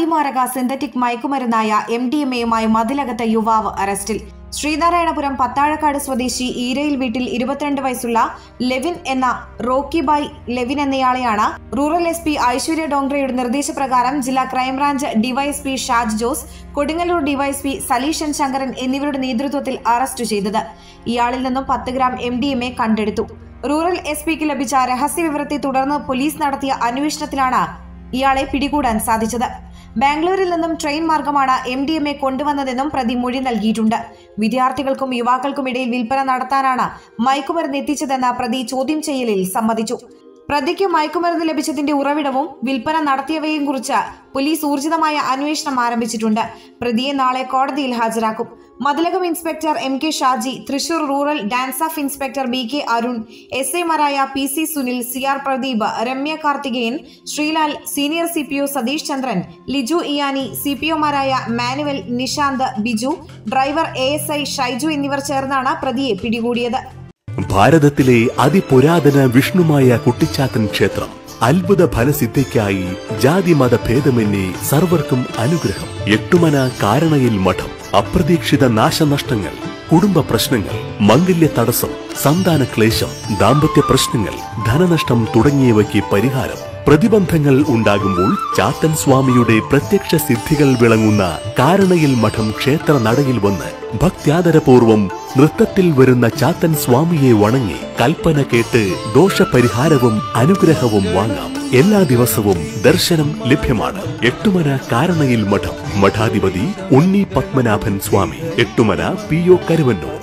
അതിമാരക synthetic മയക്കുമരുന്നായ M D M എയുമായി മതിലകത്ത യുവാവ് അറസ്റ്റിൽ ശ്രീനാരായണപുരം പത്താഴക്കാട് സ്വദേശി ഈരയിൽ വീട്ടിൽ ഇരുപത്തിരണ്ട് വയസ്സുള്ള ലെവിൻ എന്ന റോക്കി ബായ് ലെവിൻ എന്നയാളെയാണ് റൂറൽ എസ് പി ഐശ്വര്യ ഡോങ്ക്രയുടെ നിർദ്ദേശപ്രകാരം ജില്ലാ crime branch DYSP Shaj Jose Kodungallur DYSP Saleeshan Sankaran എന്നിവരുടെ നേതൃത്വത്തിൽ അറസ്റ്റ് ചെയ്തത് ഇയാളിൽ നിന്നും പത്ത് gram M D M A കണ്ടെടുത്തു റൂറൽ എസ് പിക്ക് ലഭിച്ച രഹസ്യവിവരത്തെ തുടർന്ന് പോലീസ് നടത്തിയ അന്വേഷണത്തിലാണ് ഇയാളെ പിടികൂടാൻ സാധിച്ചത് ബാംഗ്ലൂരിൽ നിന്നും ട്രെയിൻ മാർഗമാണ് എം ഡി എം എ കൊണ്ടുവന്നതെന്നും പ്രതി മൊഴി നൽകിയിട്ടുണ്ട് വിദ്യാർത്ഥികൾക്കും യുവാക്കൾക്കും ഇടയിൽ വിൽപ്പന നടത്താനാണ് മയക്കുമരുന്ന് എത്തിച്ചതെന്ന് പ്രതി ചോദ്യം ചെയ്യലിൽ സമ്മതിച്ചു പ്രതിക്ക് മയക്കുമരുന്ന് ലഭിച്ചതിന്റെ ഉറവിടവും വിൽപ്പന നടത്തിയവയെയും കുറിച്ച് പോലീസ് ഊർജിതമായ അന്വേഷണം ആരംഭിച്ചിട്ടുണ്ട് പ്രതിയെ നാളെ കോടതിയിൽ ഹാജരാക്കും Mathilakam inspector M K Shaji Thrissur rural DANSAF inspector B K Arun S ഐമാരായ P C Sunil C R Pradeep Ramya Karthikeyan Sreelal senior C P O Satheesh Chandran Liju ഇയാനി സി പി ഒമാരായ Manuel Nishanth Biju driver A S I Shaiju എന്നിവർ ചേർന്നാണ് പ്രതിയെ പിടികൂടിയത് ഭാരതത്തിലെ അതിപുരാതന വിഷ്ണുമായ കുട്ടിച്ചാത്തൻ ക്ഷേത്രം അത്ഭുത ഫലസിദ്ധിക്കായി ജാതിമത ഭേദമന്യേ സർവർക്കും അനുഗ്രഹം എട്ടുമന കാരണയിൽ മഠം അപ്രതീക്ഷിത നാശനഷ്ടങ്ങൾ കുടുംബ പ്രശ്നങ്ങൾ മംഗല്യ തടസ്സം സന്താന ക്ലേശം ദാമ്പത്യ പ്രശ്നങ്ങൾ ധനനഷ്ടം തുടങ്ങിയവയ്ക്ക് പരിഹാരം പ്രതിബന്ധങ്ങൾ ഉണ്ടാകുമ്പോൾ ചാത്തൻ സ്വാമിയുടെ പ്രത്യക്ഷ സിദ്ധികൾ വിളങ്ങുന്ന കാരണയിൽ മഠം ക്ഷേത്ര നടയിൽ വന്ന് ഭക്ത്യാദരപൂർവം നൃത്തത്തിൽ വരുന്ന ചാത്തൻ സ്വാമിയെ വണങ്ങി കൽപ്പന കേട്ട് ദോഷപരിഹാരവും അനുഗ്രഹവും വാങ്ങാം എല്ലാ ദിവസവും ദർശനം ലഭ്യമാണ് എട്ടുമന കാരണയിൽ മഠം മഠാധിപതി ഉണ്ണി പത്മനാഭൻ സ്വാമി എട്ടുമന പി ഒ കരുവന്നൂർ